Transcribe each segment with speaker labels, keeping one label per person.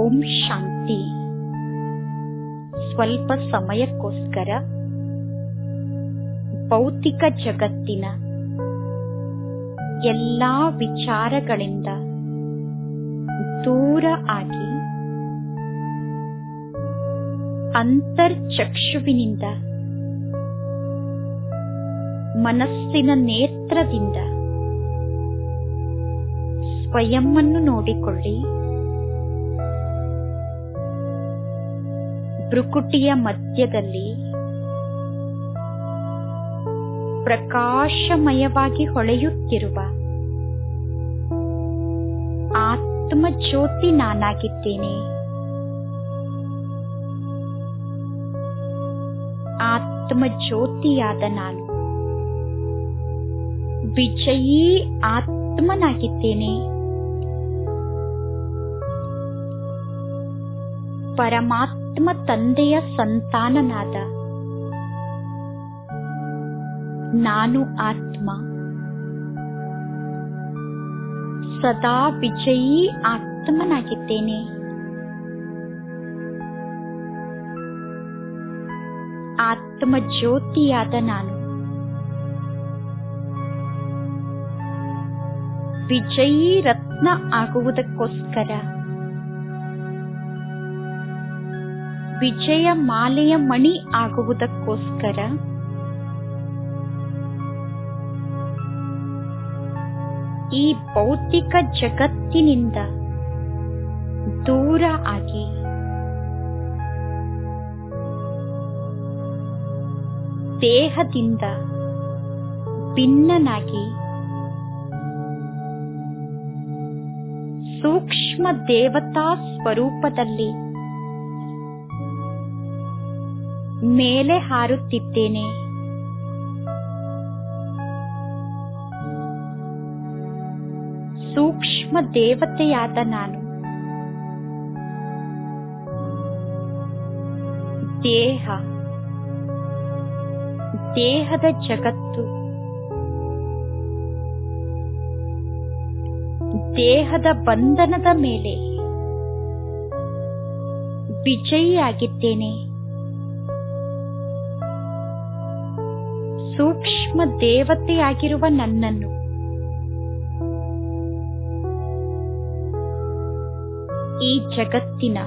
Speaker 1: ಓಂ ಶಾಂತಿ ಸ್ವಲ್ಪ ಸಮಯಕ್ಕೋಸ್ಕರ ಭೌತಿಕ ಜಗತ್ತಿನ ಎಲ್ಲಾ ವಿಚಾರಗಳಿಂದ ದೂರ ಆಗಿ ಅಂತರ್ಚಕ್ಷುವಿನಿಂದ ಮನಸ್ಸಿನ ನೇತ್ರದಿಂದ ಸ್ವಯಂವನ್ನು ನೋಡಿಕೊಳ್ಳಿ ಭ್ರುಕುಟಿಯ ಮಧ್ಯದಲ್ಲಿ ಪ್ರಕಾಶಮಯವಾಗಿ ಹೊಳೆಯುತ್ತಿರುವ ಆತ್ಮಜ್ಯೋತಿ ನಾನಾಗಿದ್ದೇನೆ ಆತ್ಮಜ್ಯೋತಿಯಾದ ನಾನು ವಿಜಯೀ ಆತ್ಮನಾಗಿದ್ದೇನೆ ಪರಮಾತ್ಮ ತಂದೆಯ ಸಂತಾನನಾದ ನಾನು ಆತ್ಮ ಸದಾ ವಿಜಯೀ ಆತ್ಮನಾಗಿದ್ದೇನೆ ಆತ್ಮ ಜ್ಯೋತಿಯಾದ ನಾನು ವಿಜಯೀ ರತ್ನ ಆಗುವುದಕ್ಕೋಸ್ಕರ ವಿಜಯ ಮಾಲೆಯ ಮಣಿ ಆಗುವುದಕ್ಕೋಸ್ಕರ ಈ ಭೌತಿಕ ಜಗತ್ತಿನಿಂದ ದೂರ ಆಗಿ ದೇಹದಿಂದ ಭಿನ್ನನಾಗಿ ಸೂಕ್ಷ್ಮ ದೇವತಾ ಸ್ವರೂಪದಲ್ಲಿ ಮೇಲೆ ಹಾರುತ್ತಿದ್ದೇನೆ ಸೂಕ್ಷ್ಮ ದೇವತೆಯಾದ ನಾನು ದೇಹ ದೇಹದ ಜಗತ್ತು ದೇಹದ ಬಂಧನದ ಮೇಲೆ ವಿಜಯಿಯಾಗಿದ್ದೇನೆ ಸೂಕ್ಷ್ಮ ದೇವತೆಯಾಗಿರುವ ನನ್ನನ್ನು ಈ ಜಗತ್ತಿನ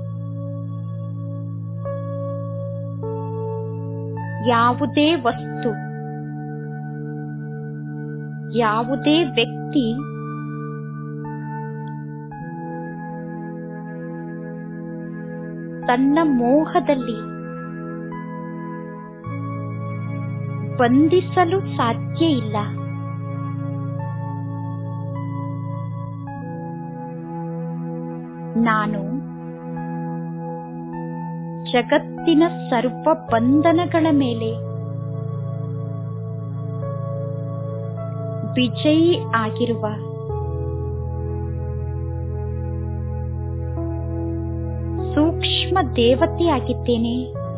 Speaker 1: ಯಾವುದೇ ವಸ್ತು ಯಾವುದೇ ವ್ಯಕ್ತಿ ತನ್ನ ಮೋಹದಲ್ಲಿ ಬಂಧಿಸಲು ಸಾಧ್ಯ ಇಲ್ಲ ನಾನು ಜಗತ್ತಿನ ಸರ್ವ ಬಂಧನಗಳ ಮೇಲೆ ವಿಜಯಿ ಆಗಿರುವ ಸೂಕ್ಷ್ಮ ದೇವತೆಯಾಗಿದ್ದೇನೆ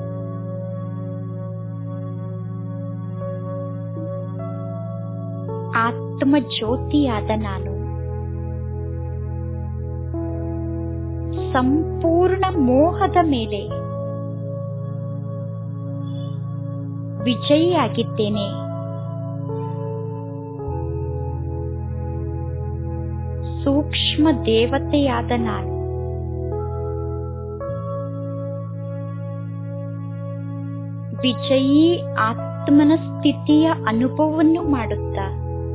Speaker 1: ಆತ್ಮ ಜ್ಯೋತಿಯಾದ ನಾನು ಸಂಪೂರ್ಣ ಮೋಹದ ಮೇಲೆ ವಿಜಯಿಯಾಗಿದ್ದೇನೆ ಸೂಕ್ಷ್ಮ ದೇವತೆಯಾದ ನಾನು ವಿಜಯೀ ಆತ್ಮನ ಸ್ಥಿತಿಯ ಅನುಭವವನ್ನು ಮಾಡುತ್ತಾ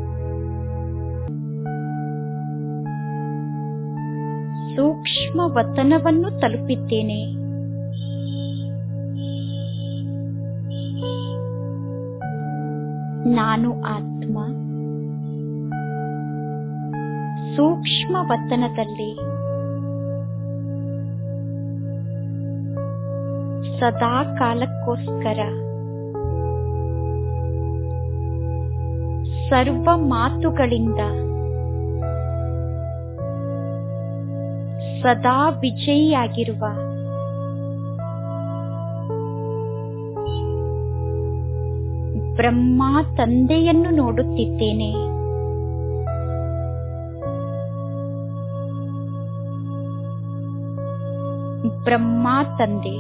Speaker 1: ಸೂಕ್ಷ್ಮ ವತನವನ್ನು ತಲುಪಿದ್ದೇನೆ ನಾನು ಆತ್ಮ ಸೂಕ್ಷ್ಮ ವತನದಲ್ಲಿ ಸದಾ ಕಾಲಕ್ಕೋಸ್ಕರ ಸರ್ವ ಮಾತುಗಳಿಂದ ಸದಾ ವಿಜಯಿಯಾಗಿರುವ ಬ್ರಹ್ಮ ತಂದೆಯನ್ನು ನೋಡುತ್ತಿದ್ದೇನೆ ಬ್ರಹ್ಮ ತಂದೆ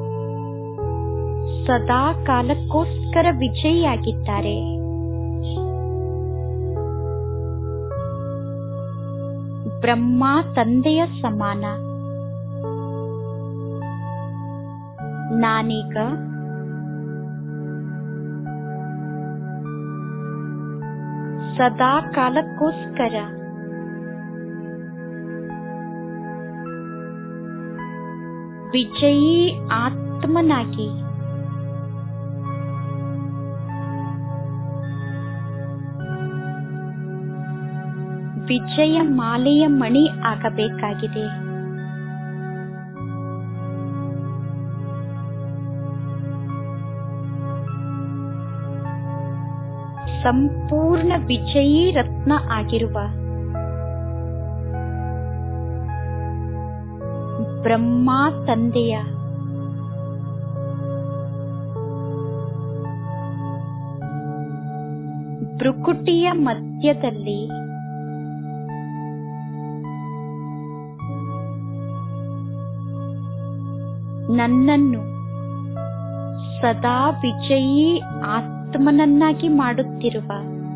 Speaker 1: ಸದಾ ಕಾಲಕ್ಕೋಸ್ಕರ ವಿಜಯಿಯಾಗಿದ್ದಾರೆ ಬ್ರಹ್ಮ ತಂದೆಯ ಸಮಾನ ನಾನೀಗ ಸದಾ ಕಾಲಕ್ಕೋಸ್ಕರ ವಿಜಯೀ ಆತ್ಮನಾಗಿ ವಿಜಯ ಮಾಲೆಯ ಮಣಿ ಆಗಬೇಕಾಗಿದೆ ಸಂಪೂರ್ಣ ವಿಜಯೀ ರತ್ನ ಆಗಿರುವ ಬ್ರಹ್ಮ ತಂದೆಯ ಭ್ರುಕುಟಿಯ ಮಧ್ಯದಲ್ಲಿ ನನ್ನನ್ನು ಸದಾ ವಿಜಯೀ ಆತ್ಮನನ್ನಾಗಿ ಮಾಡುತ್ತಿರುವ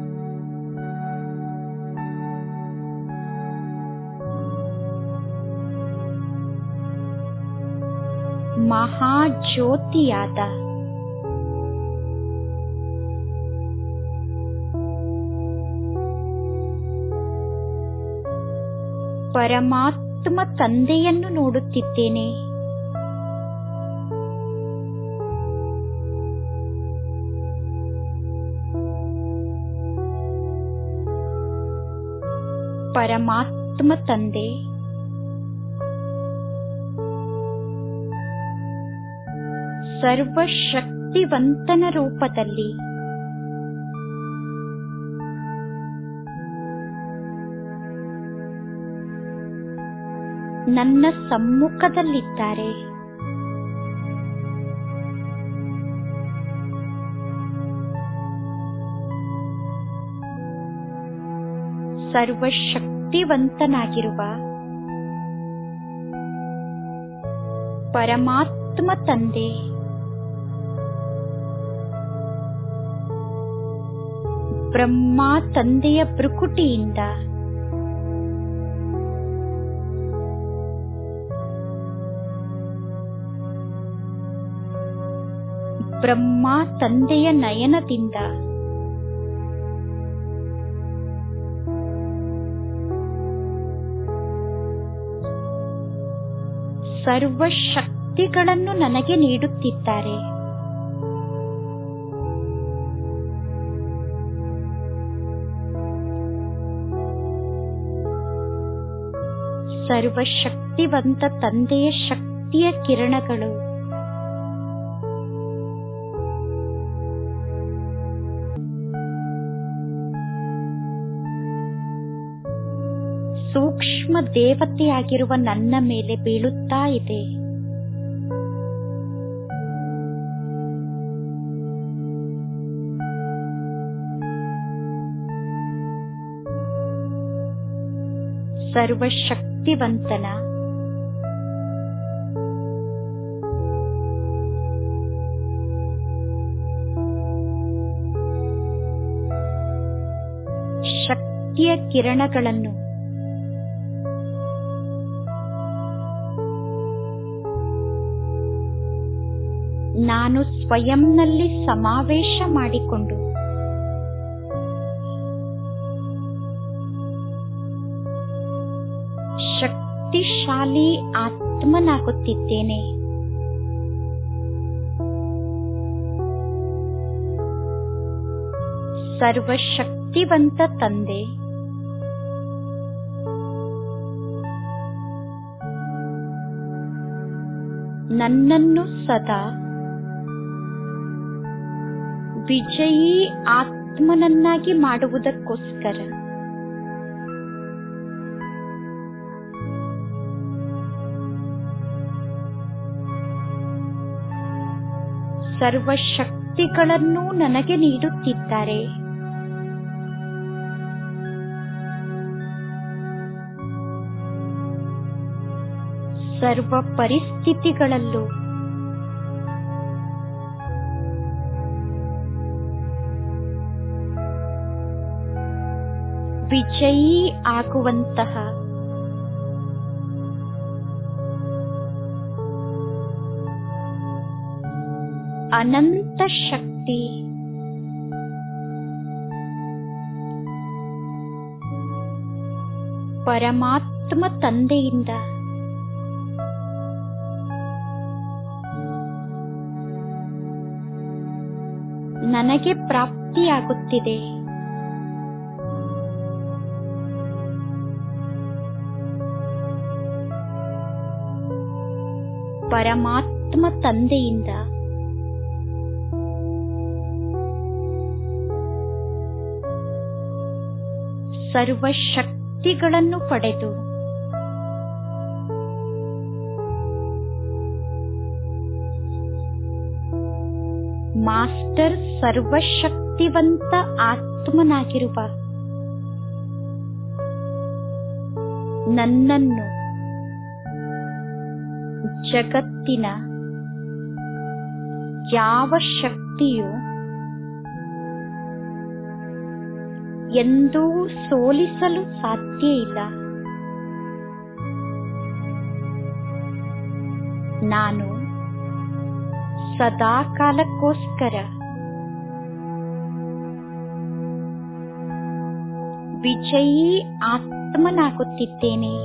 Speaker 1: ಮಹಾಜ್ಯೋತಿಯಾದ ಪರಮಾತ್ಮ ತಂದೆಯನ್ನು ನೋಡುತ್ತಿದ್ದೇನೆ ಪರಮಾತ್ಮ ತಂದೆ ಸರ್ವಶಕ್ತಿವಂತನ ರೂಪದಲ್ಲಿ ನನ್ನ ಸಮ್ಮುಖದಲ್ಲಿದ್ದಾರೆ ಸರ್ವಶಕ್ತಿವಂತನಾಗಿರುವ ಪರಮಾತ್ಮ ತಂದೆ ಬ್ರಹ್ಮ ತಂದೆಯ ಭ್ರುಕುಟಿಯಿಂದ ಬ್ರಹ್ಮ ತಂದೆಯ ನಯನದಿಂದ ಸರ್ವಶಕ್ತಿಗಳನ್ನು ನನಗೆ ನೀಡುತ್ತಿದ್ದಾರೆ ಸರ್ವಶಕ್ತಿವಂತ ತಂದೆಯ ಶಕ್ತಿಯ ಕಿರಣಗಳು ಸೂಕ್ಷ್ಮ ದೇವತೆಯಾಗಿರುವ ನನ್ನ ಮೇಲೆ ಬೀಳುತ್ತಾ ಇದೆ ಸರ್ವಶಕ್ತಿವಂತನ ಶಕ್ತಿಯ ಕಿರಣಗಳನ್ನು ನಾನು ಸ್ವಯಂನಲ್ಲಿ ಸಮಾವೇಶ ಮಾಡಿಕೊಂಡು ಶಕ್ತಿಶಾಲಿ ಆತ್ಮನಾಗುತ್ತಿದ್ದೇನೆ ಸರ್ವಶಕ್ತಿವಂತ ತಂದೆ ನನ್ನನ್ನು ಸದಾ ವಿಜಯೀ ಆತ್ಮನನ್ನಾಗಿ ಮಾಡುವುದಕ್ಕೋಸ್ಕರ ಸರ್ವಶಕ್ತಿಗಳನ್ನೂ ನನಗೆ ನೀಡುತ್ತಿದ್ದಾರೆ ಸರ್ವ ಪರಿಸ್ಥಿತಿಗಳಲ್ಲೂ ವಿಜಯೀ ಆಗುವಂತಹ ಅನಂತ ಶಕ್ತಿ ಪರಮಾತ್ಮ ತಂದೆಯಿಂದ ನನಗೆ ಪ್ರಾಪ್ತಿಯಾಗುತ್ತಿದೆ ಪರಮಾತ್ಮ ತಂದೆಯಿಂದ ಸರ್ವ ಶಕ್ತಿಗಳನ್ನು ಪಡೆದು ಮಾಸ್ಟರ್ ಸರ್ವಶಕ್ತಿವಂತ ಆತ್ಮನಾಗಿರುವ ನನ್ನನ್ನು ಜಗತ್ತಿನ ಯಾವ ಶಕ್ತಿಯು ಎಂದೂ ಸೋಲಿಸಲು ಸಾಧ್ಯ ಇಲ್ಲ ನಾನು ಸದಾ ಕಾಲಕ್ಕೋಸ್ಕರ ವಿಜಯೀ ಆತ್ಮನಾಗುತ್ತಿದ್ದೇನೆ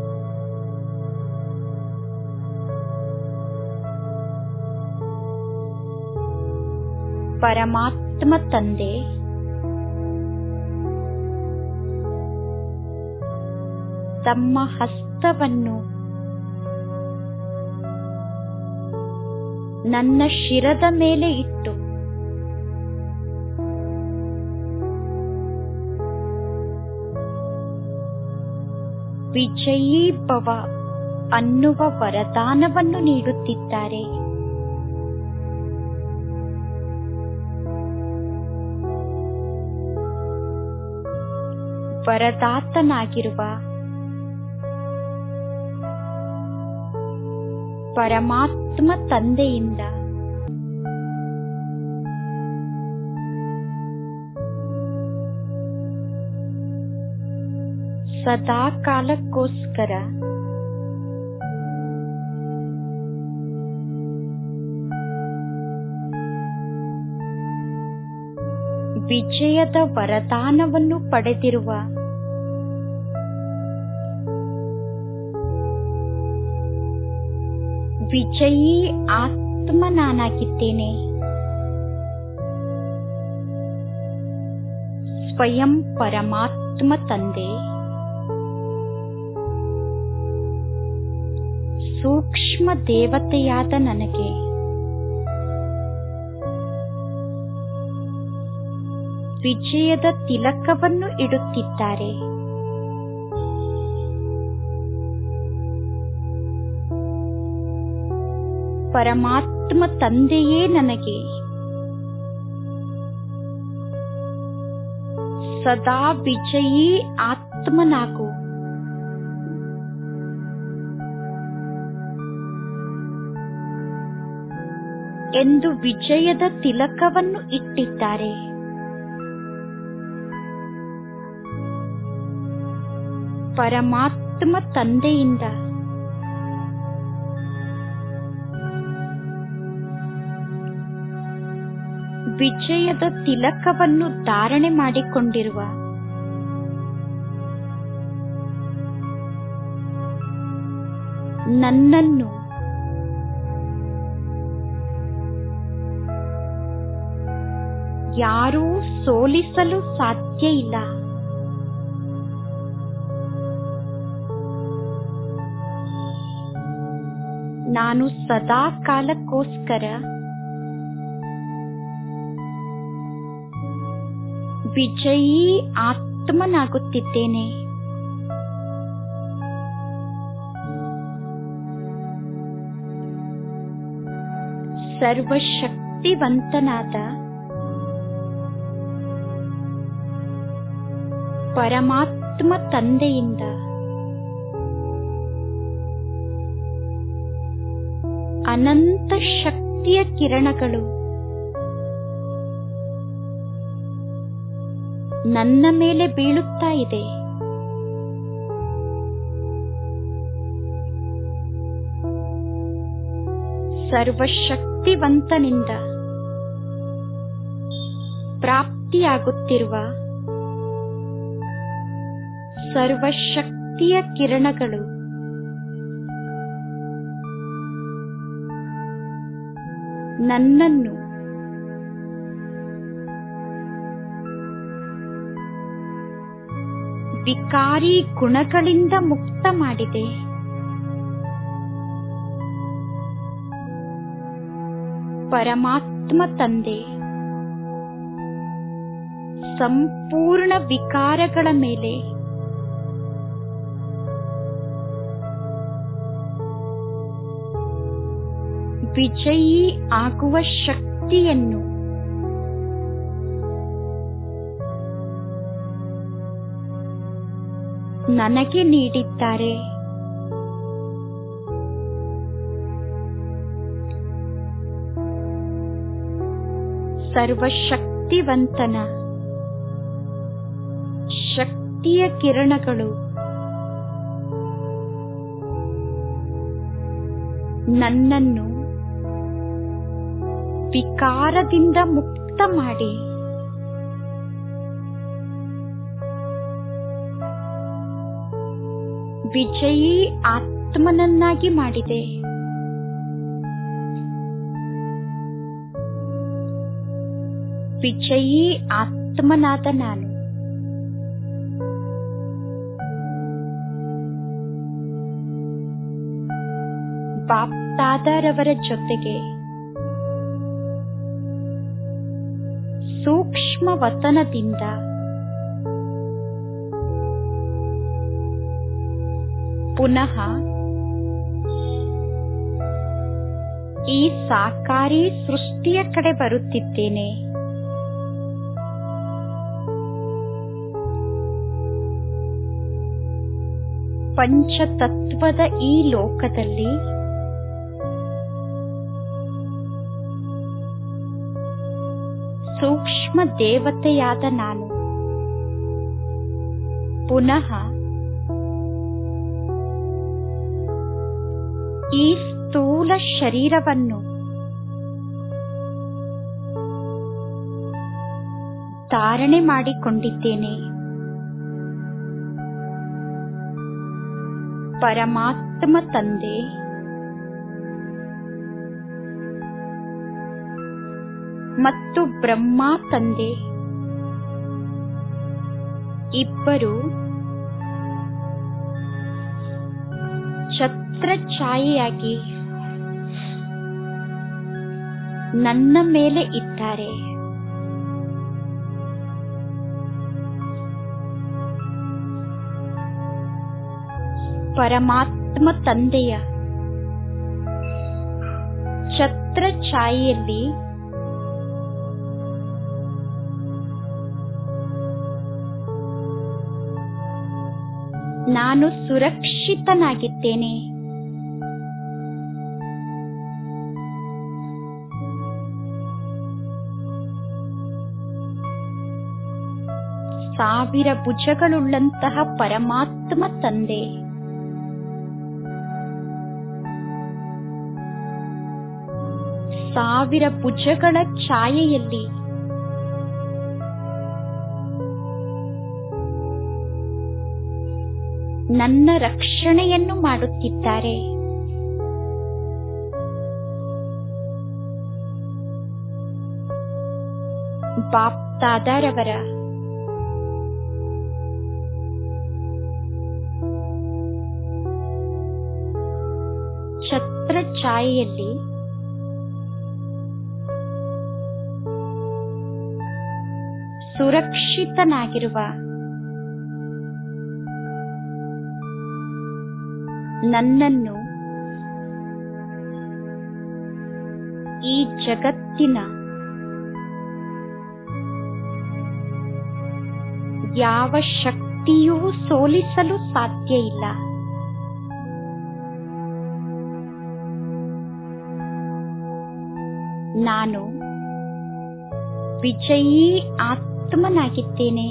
Speaker 1: ಪರಮಾತ್ಮ ತಂದೆ ತಮ್ಮ ಹಸ್ತವನ್ನು ನನ್ನ ಶಿರದ ಮೇಲೆ ಇಟ್ಟು ವಿಜಯೀ ಭವ ಅನ್ನುವ ವರದಾನವನ್ನು ನೀಡುತ್ತಿದ್ದಾರೆ ವರದಾತನಾಗಿರುವ ಪರಮಾತ್ಮ ತಂದೆಯಿಂದ ಸದಾ ಕಾಲಕ್ಕೋಸ್ಕರ ವಿಜಯದ ವರದಾನವನ್ನು ಪಡೆದಿರುವ ವಿಜಯೀ ಆತ್ಮ ನಾನಾಗಿದ್ದೇನೆ ಸ್ವಯಂ ಪರಮಾತ್ಮ ತಂದೆ ಸೂಕ್ಷ್ಮ ದೇವತೆಯಾದ ನನಗೆ ವಿಜಯದ ತಿಲಕವನ್ನು ಇಡುತ್ತಿದ್ದಾರೆ ಪರಮಾತ್ಮ ತಂದೆಯೇ ನನಗೆ ಸದಾ ವಿಜಯೀ ಆತ್ಮನಾಗು ಎಂದು ವಿಜಯದ ತಿಲಕವನ್ನು ಇಟ್ಟಿದ್ದಾರೆ ಪರಮಾತ್ಮ ತಂದೆಯಿಂದ ವಿಜಯದ ತಿಲಕವನ್ನು ಧಾರಣೆ ಮಾಡಿಕೊಂಡಿರುವ ನನ್ನನ್ನು ಯಾರೂ ಸೋಲಿಸಲು ಸಾಧ್ಯ ಇಲ್ಲ ನಾನು ಸದಾ ಕಾಲಕ್ಕೋಸ್ಕರ ವಿಜಯೀ ಆತ್ಮನಾಗುತ್ತಿದ್ದೇನೆ ಸರ್ವಶಕ್ತಿವಂತನಾದ ಪರಮಾತ್ಮ ತಂದೆಯಿಂದ ಅನಂತ ಶಕ್ತಿಯ ಕಿರಣಗಳು ನನ್ನ ಮೇಲೆ ಬೀಳುತ್ತಾ ಇದೆ ಸರ್ವಶಕ್ತಿವಂತನಿಂದ ಪ್ರಾಪ್ತಿಯಾಗುತ್ತಿರುವ ಸರ್ವಶಕ್ತಿಯ ಕಿರಣಗಳು ನನ್ನನ್ನು ವಿಕಾರಿ ಗುಣಗಳಿಂದ ಮುಕ್ತ ಮಾಡಿದೆ ಪರಮಾತ್ಮ ತಂದೆ ಸಂಪೂರ್ಣ ವಿಕಾರಗಳ ಮೇಲೆ ವಿಜಯೀ ಆಗುವ ಶಕ್ತಿಯನ್ನು ನನಗೆ ನೀಡಿದ್ದಾರೆ ಸರ್ವಶಕ್ತಿವಂತನ ಶಕ್ತಿಯ ಕಿರಣಗಳು ನನ್ನನ್ನು ವಿಕಾರದಿಂದ ಮುಕ್ತ ಮಾಡಿ ವಿಜಯೀ ಆತ್ಮನನ್ನಾಗಿ ಮಾಡಿದೆ ವಿಜಯೀ ಆತ್ಮನಾದ ನಾನು ಬಾಪ್ತಾದರವರ ಜೊತೆಗೆ ಸೂಕ್ಷ್ಮ ವತನದಿಂದ ಪುನಃ ಈ ಸಾಕಾರಿ ಸೃಷ್ಟಿಯ ಕಡೆ ಬರುತ್ತಿದ್ದೇನೆ ಪಂಚತತ್ವದ ಈ ಲೋಕದಲ್ಲಿ ಸೂಕ್ಷ್ಮ ದೇವತೆಯಾದ ನಾನು ಪುನಃ ಈ ಸ್ಥೂಲ ಶರೀರವನ್ನು ಧಾರಣೆ ಮಾಡಿಕೊಂಡಿದ್ದೇನೆ ಪರಮಾತ್ಮ ತಂದೆ ಮತ್ತು ಬ್ರಹ್ಮ ತಂದೆ ಇಬ್ಬರು ಛತ್ರ ಛಾಯೆಯಾಗಿ ನನ್ನ ಮೇಲೆ ಇದ್ದಾರೆ ಪರಮಾತ್ಮ ತಂದೆಯ ಛತ್ರ ಛಾಯೆಯಲ್ಲಿ ನಾನು ಸುರಕ್ಷಿತನಾಗಿದ್ದೇನೆ ಸಾವಿರ ಭುಜಗಳುಳ್ಳಂತಹ ಪರಮಾತ್ಮ ತಂದೆ ಸಾವಿರ ಭುಜಗಳ ಛಾಯೆಯಲ್ಲಿ ನನ್ನ ರಕ್ಷಣೆಯನ್ನು ಮಾಡುತ್ತಿದ್ದಾರೆ ಬಾಪ್ತಾದರವರ ಛತ್ರ ಛಾಯೆಯಲ್ಲಿ ಸುರಕ್ಷಿತನಾಗಿರುವ ನನ್ನನ್ನು ಈ ಜಗತ್ತಿನ ಯಾವ ಶಕ್ತಿಯೂ ಸೋಲಿಸಲು ಸಾಧ್ಯ ಇಲ್ಲ ನಾನು ವಿಜಯೀ ಆತ್ಮನಾಗಿದ್ದೇನೆ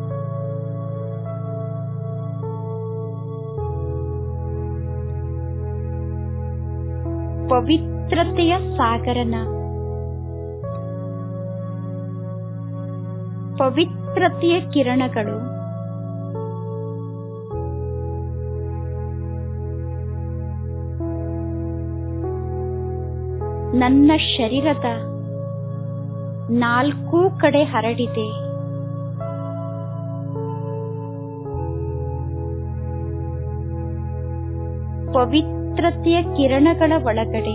Speaker 1: ಪವಿತ್ರತೆಯ ಸಾಗರನ ಪವಿತ್ರತೆಯ ಕಿರಣಗಳು ನನ್ನ ಶರೀರದ ನಾಲ್ಕೂ ಕಡೆ ಹರಡಿದೆ ಪವಿತ್ರತೆಯ ಕಿರಣಗಳ ಒಳಗಡೆ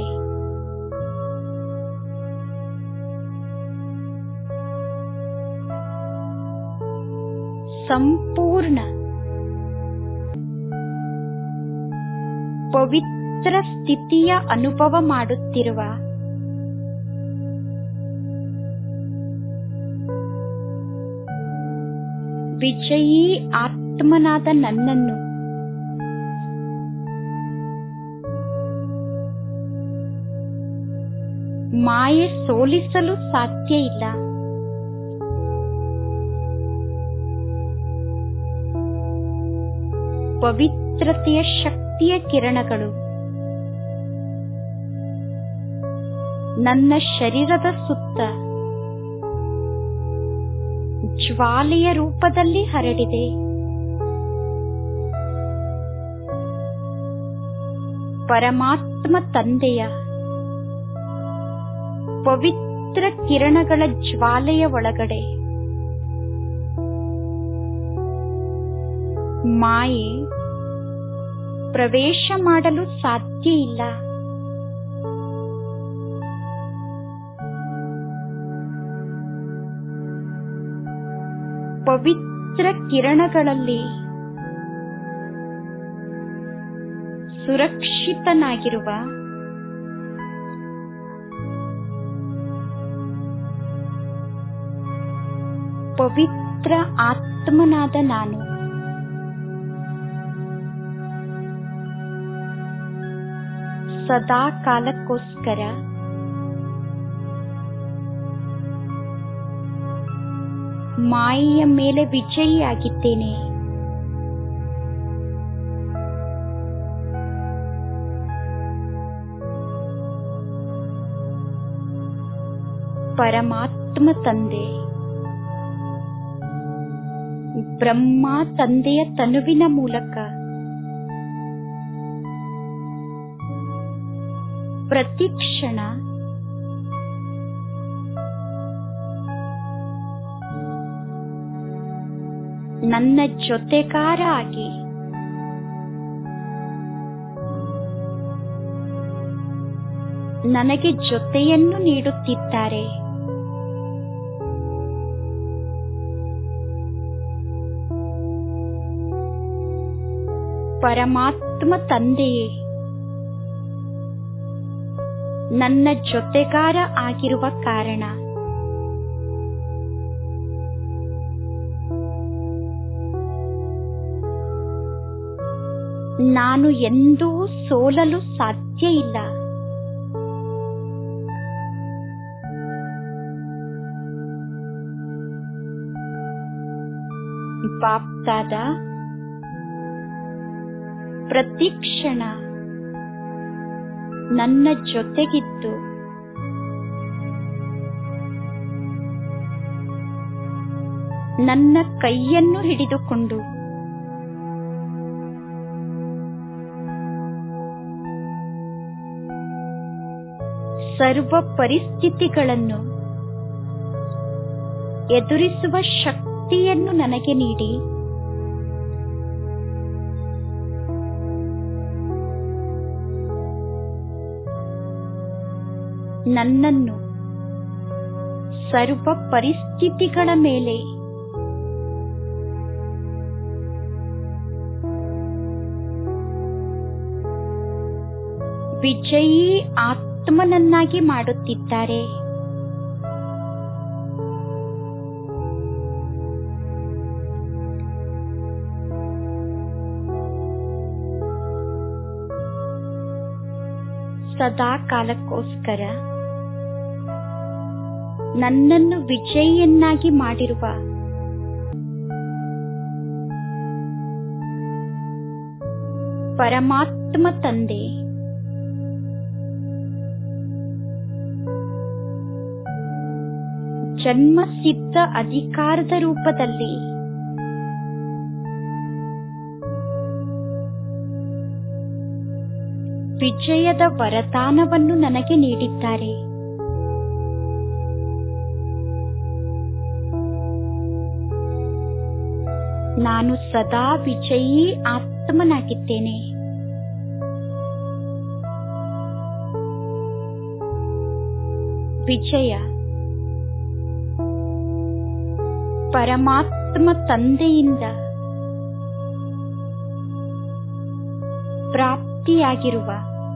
Speaker 1: ಸಂಪೂರ್ಣ ಪವಿತ್ರ ಸ್ಥಿತಿಯ ಅನುಭವ ಮಾಡುತ್ತಿರುವ ವಿಜಯೀ ಆತ್ಮನಾದ ನನ್ನನ್ನು ಮಾಯೆ ಸೋಲಿಸಲು ಸಾಧ್ಯ ಇಲ್ಲ ಪವಿತ್ರತೆಯ ಶಕ್ತಿಯ ಕಿರಣಗಳು ನನ್ನ ಶರೀರದ ಸುತ್ತ ಜ್ವಾಲೆಯ ರೂಪದಲ್ಲಿ ಹರಡಿದೆ ಪರಮಾತ್ಮ ತಂದೆಯ ಪವಿತ್ರ ಕಿರಣಗಳ ಜ್ವಾಲೆಯ ಒಳಗಡೆ ಮಾಯೆ ಪ್ರವೇಶ ಮಾಡಲು ಸಾಧ್ಯ ಇಲ್ಲ ಪವಿತ್ರ ಕಿರಣಗಳಲ್ಲಿ ಸುರಕ್ಷಿತನಾಗಿರುವ ಪವಿತ್ರ ಆತ್ಮನಾದ ನಾನು ಸದಾ ಕಾಲಕ್ಕೋಸ್ಕರ ಮಾಯೆಯ ಮೇಲೆ ವಿಜಯಿಯಾಗಿದ್ದೇನೆ ಪರಮಾತ್ಮ ತಂದೆ ಬ್ರಹ್ಮ ತಂದೆಯ ತನುವಿನ ಮೂಲಕ ಪ್ರತಿ ಕ್ಷಣ ನನ್ನ ಜೊತೆಗಾರ ಆಗಿ ನನಗೆ ಜೊತೆಯನ್ನು ನೀಡುತ್ತಿದ್ದಾರೆ ಪರಮಾತ್ಮ ತಂದೆಯೇ ನನ್ನ ಜೊತೆಗಾರ ಆಗಿರುವ ಕಾರಣ ನಾನು ಎಂದೂ ಸೋಲಲು ಸಾಧ್ಯ ಇಲ್ಲ ಬಾಪ್ದಾದ ಪ್ರತಿ ಕ್ಷಣ ನನ್ನ ಜೊತೆಗಿದ್ದು ನನ್ನ ಕೈಯನ್ನು ಹಿಡಿದುಕೊಂಡು ಸರ್ವ ಪರಿಸ್ಥಿತಿಗಳನ್ನು ಎದುರಿಸುವ ಶಕ್ತಿಯನ್ನು ನನಗೆ ನೀಡಿ ನನ್ನನ್ನು ಸರ್ವ ಪರಿಸ್ಥಿತಿಗಳ ಮೇಲೆ ವಿಜಯೀ ಆತ್ಮನನ್ನಾಗಿ ಮಾಡುತ್ತಿದ್ದಾರೆ ಸದಾ ಕಾಲಕ್ಕೋಸ್ಕರ ನನ್ನನ್ನು ವಿಜಯಿಯನ್ನಾಗಿ ಮಾಡಿರುವ ಪರಮಾತ್ಮ ತಂದೆ ಜನ್ಮ ಸಿದ್ಧ ಅಧಿಕಾರದ ರೂಪದಲ್ಲಿ ವಿಜಯದ ವರದಾನವನ್ನು ನನಗೆ ನೀಡಿದ್ದಾರೆ ನಾನು ಸದಾ ವಿಜಯೀ ಆತ್ಮನಾಗಿದ್ದೇನೆ ವಿಜಯ ಪರಮಾತ್ಮ ತಂದೆಯಿಂದ ಪ್ರಾಪ್ತಿಯಾಗಿರುವ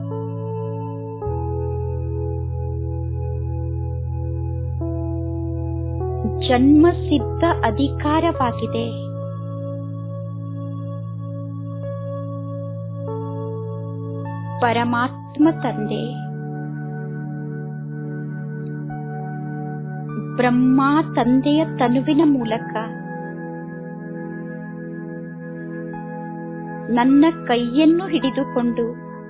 Speaker 1: ಜನ್ಮ ಸಿದ್ಧ ಅಧಿಕಾರವಾಗಿದೆ ಪರಮಾತ್ಮ ತಂದೆ ಬ್ರಹ್ಮ ತಂದೆಯ ತನುವಿನ ಮೂಲಕ ನನ್ನ ಕೈಯನ್ನು ಹಿಡಿದುಕೊಂಡು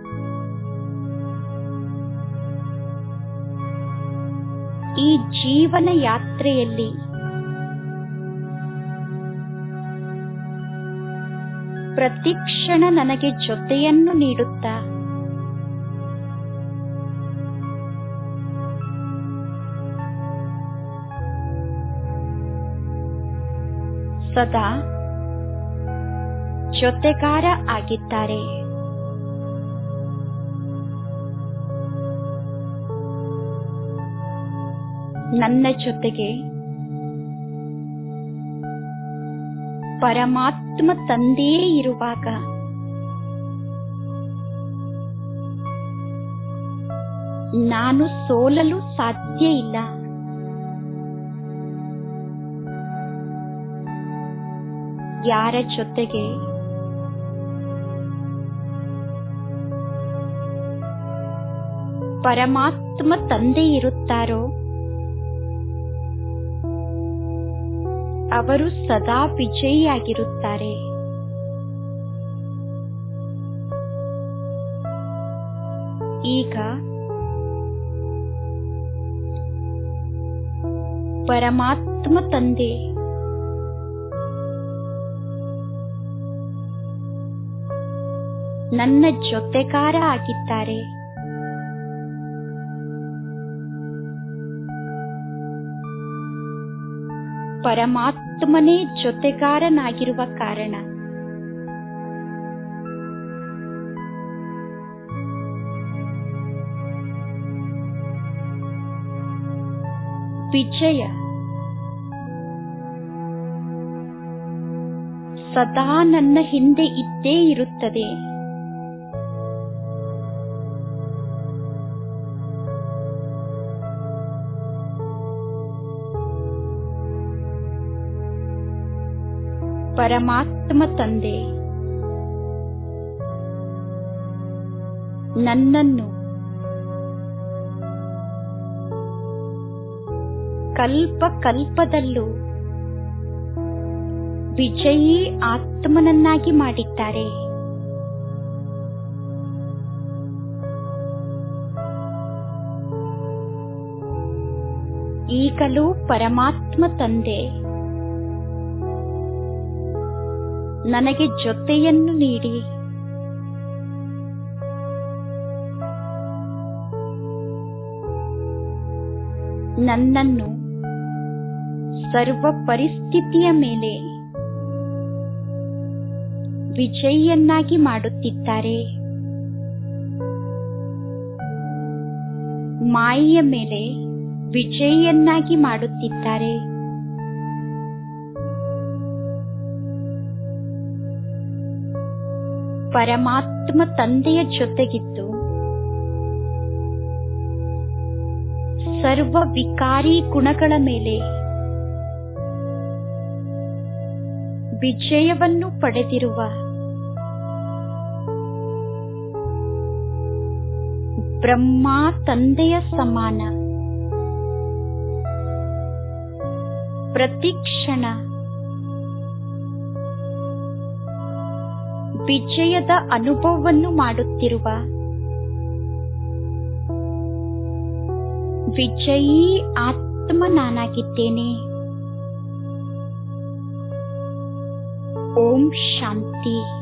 Speaker 1: ಈ ಜೀವನ ಯಾತ್ರೆಯಲ್ಲಿ ಪ್ರತಿಕ್ಷಣ ನನಗೆ ಜೊತೆಯನ್ನು ನೀಡುತ್ತಾ ಸದಾ ಜೊತೆಗಾರ ಆಗಿದ್ದಾರೆ ನನ್ನ ಜೊತೆಗೆ ಪರಮಾತ್ಮ ತಂದೆಯೇ ಇರುವಾಗ ನಾನು ಸೋಲಲು ಸಾಧ್ಯ ಇಲ್ಲ ಯಾರ ಜೊತೆಗೆ ಪರಮಾತ್ಮ ತಂದೆ ಇರುತ್ತಾರೋ ಅವರು ಸದಾ ವಿಜಯಿಯಾಗಿರುತ್ತಾರೆ ಈಗ ಪರಮಾತ್ಮ ತಂದೆ ನನ್ನ ಜೊತೆಗಾರ ಆಗಿದ್ದಾರೆ ಪರಮಾತ್ಮನೇ ಜೊತೆಗಾರನಾಗಿರುವ ಕಾರಣ ವಿಜಯ ಸದಾ ನನ್ನ ಹಿಂದೆ ಇದ್ದೇ ಇರುತ್ತದೆ ಪರಮಾತ್ಮ ತಂದೆ ನನ್ನನ್ನು ಕಲ್ಪ ಕಲ್ಪದಲ್ಲೂ ವಿಜಯೀ ಆತ್ಮನನ್ನಾಗಿ ಮಾಡಿದ್ದಾರೆ ಈಗಲೂ ಪರಮಾತ್ಮ ತಂದೆ ನನಗೆ ಜೊತೆಯನ್ನು ನೀಡಿ ನನ್ನನ್ನು ಸರ್ವ ಪರಿಸ್ಥಿತಿಯ ಮೇಲೆ ವಿಜಯಿಯನ್ನಾಗಿ ಮಾಡುತ್ತಿದ್ದಾರೆ ಮಾಯೆಯ ಮೇಲೆ ವಿಜಯಿಯನ್ನಾಗಿ ಮಾಡುತ್ತಿದ್ದಾರೆ ಪರಮಾತ್ಮ ತಂದೆಯ ಜೊತೆಗಿದ್ದು ಸರ್ವ ವಿಕಾರಿ ಗುಣಗಳ ಮೇಲೆ ವಿಜಯವನ್ನು ಪಡೆದಿರುವ ಬ್ರಹ್ಮ ತಂದೆಯ ಸಮಾನ ಪ್ರತಿ ಕ್ಷಣ ವಿಜಯದ ಅನುಭವವನ್ನು ಮಾಡುತ್ತಿರುವ ವಿಜಯೀ ಆತ್ಮ ನಾನಾಗಿದ್ದೇನೆ ಓಂ ಶಾಂತಿ